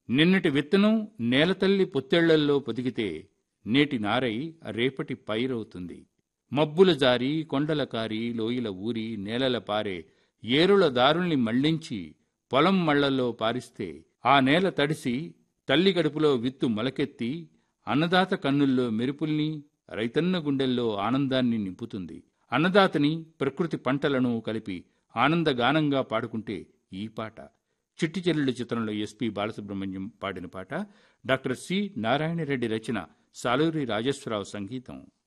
నిన్నటి విత్తనం నేలతల్లి పొత్తేళ్లల్లో పొదిగితే నేటి నారై రేపటి పైరవుతుంది మబ్బుల జారి కొండల కారి లోయల ఊరి నేలల పారే ఏరుల దారుల్ని మళ్లించి పొలం మళ్లలో పారిస్తే ఆ నేల తడిసి తల్లి గడుపులో విత్తు మొలకెత్తి అన్నదాత కన్నుల్లో మెరుపుల్ని రైతన్న గుండెల్లో ఆనందాన్ని నింపుతుంది అన్నదాతని ప్రకృతి పంటలను కలిపి ఆనందగానంగా పాడుకుంటే ఈ పాట చిట్టి చెల్లెళ్ళు చిత్రంలో ఎస్పి బాలసుబ్రహ్మణ్యం పాడిన పాట డాక్టర్ సి నారాయణరెడ్డి రచన సాలూరి రాజేశ్వరరావు సంగీతం